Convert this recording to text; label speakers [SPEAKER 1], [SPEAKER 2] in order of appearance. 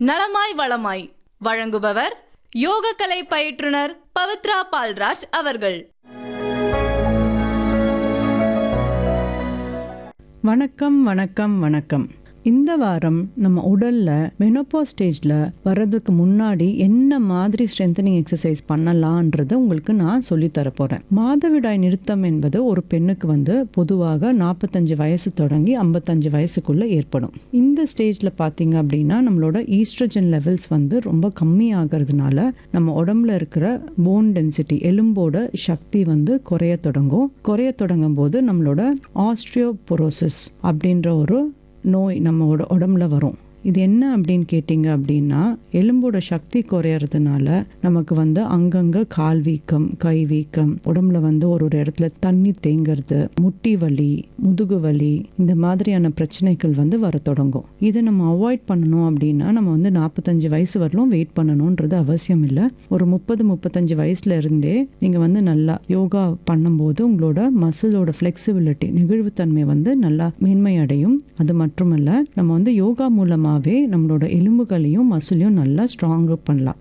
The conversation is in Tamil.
[SPEAKER 1] நலமாய் வளமாய் வழங்குபவர் யோகக்கலை பயிற்றுனர் பவித்ரா பால்ராஜ் அவர்கள்
[SPEAKER 2] வணக்கம் வணக்கம் வணக்கம் இந்த வாரம் நம்ம உடல்ல மெனோபா ஸ்டேஜ்ல வர்றதுக்கு முன்னாடி என்ன மாதிரி ஸ்ட்ரென்தனிங் எக்ஸசைஸ் பண்ணலான்றதை உங்களுக்கு நான் சொல்லி தர போறேன் மாதவிடாய் நிறுத்தம் என்பது ஒரு பெண்ணுக்கு வந்து பொதுவாக நாற்பத்தஞ்சு வயசு தொடங்கி ஐம்பத்தஞ்சு வயசுக்குள்ள ஏற்படும் இந்த ஸ்டேஜ்ல பாத்தீங்க அப்படின்னா நம்மளோட ஈஸ்ட்ரஜன் லெவல்ஸ் வந்து ரொம்ப கம்மி ஆகிறதுனால நம்ம உடம்புல இருக்கிற போன் டென்சிட்டி எலும்போட சக்தி வந்து குறைய தொடங்கும் குறைய தொடங்கும் போது நம்மளோட ஆஸ்ட்ரியோபொரோசிஸ் அப்படின்ற ஒரு நோய் நம்மளோட உடம்புல வரும் இது என்ன அப்படின்னு கேட்டிங்க அப்படின்னா எலும்போட சக்தி குறையறதுனால நமக்கு வந்து அங்கங்கே கால் வீக்கம் கை வீக்கம் உடம்புல வந்து ஒரு ஒரு இடத்துல தண்ணி தேங்கிறது முட்டி வலி முதுகு வலி இந்த மாதிரியான பிரச்சனைகள் வந்து வர தொடங்கும் இதை நம்ம அவாய்ட் பண்ணணும் அப்படின்னா நம்ம வந்து நாற்பத்தஞ்சு வயசு வரலும் வெயிட் பண்ணணுன்றது அவசியம் இல்லை ஒரு முப்பது முப்பத்தஞ்சு வயசுல இருந்தே நீங்கள் வந்து நல்லா யோகா பண்ணும்போது உங்களோட மசிலோட ஃப்ளெக்சிபிலிட்டி நெகிழ்வுத்தன்மை வந்து நல்லா மேன்மை அடையும் அது மட்டுமல்ல நம்ம வந்து யோகா மூலமாகவே நம்மளோட எலும்புகளையும் மசிலையும் நல்லா ஸ்ட்ராங் பண்ணலாம்